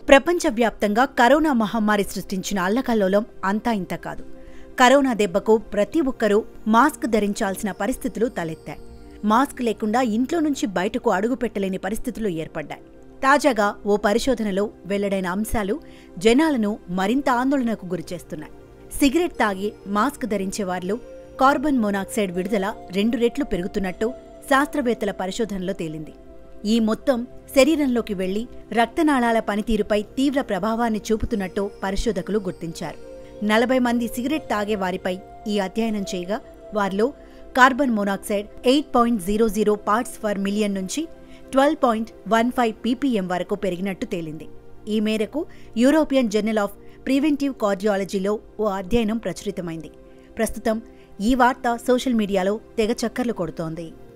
ప్రపంచవ్యాప్తంగా కరోనా మహమ్మారి సృష్టించిన అల్లకల్లోలం అంతా ఇంత కాదు కరోనా దెబ్బకు ప్రతి ఒక్కరూ మాస్క్ ధరించాల్సిన పరిస్థితులు తలెత్తాయి మాస్క్ లేకుండా ఇంట్లో నుంచి బయటకు అడుగు పెట్టలేని పరిస్థితులు ఏర్పడ్డాయి తాజాగా ఓ పరిశోధనలో వెల్లడైన అంశాలు జనాలను మరింత ఆందోళనకు గురిచేస్తున్నాయి సిగరెట్ తాగి మాస్క్ ధరించే వారిలో కార్బన్ మోనాక్సైడ్ విడుదల రెండు రెట్లు పెరుగుతున్నట్టు శాస్త్రవేత్తల పరిశోధనలో తేలింది ఈ మొత్తం శరీరంలోకి వెళ్లి రక్తనాళాల పనితీరుపై తీవ్ర ప్రభావాన్ని చూపుతున్నట్టు పరిశోధకులు గుర్తించారు నలభై మంది సిగరెట్ తాగే వారిపై ఈ అధ్యయనం చేయగా వారిలో carbon monoxide eight point zero zero parts per million నుంచి twelve point one five PPM వరకు పెరిగినట్టు తేలింది ఈ మేరకు యూరోపియన్ జర్నల్ ఆఫ్ ప్రివెంటివ్ కార్డియాలజీలో ఓ అధ్యయనం ప్రచురితమైంది ప్రస్తుతం ఈ వార్త సోషల్ మీడియాలో తెగ చక్కర్లు కొడుతోంది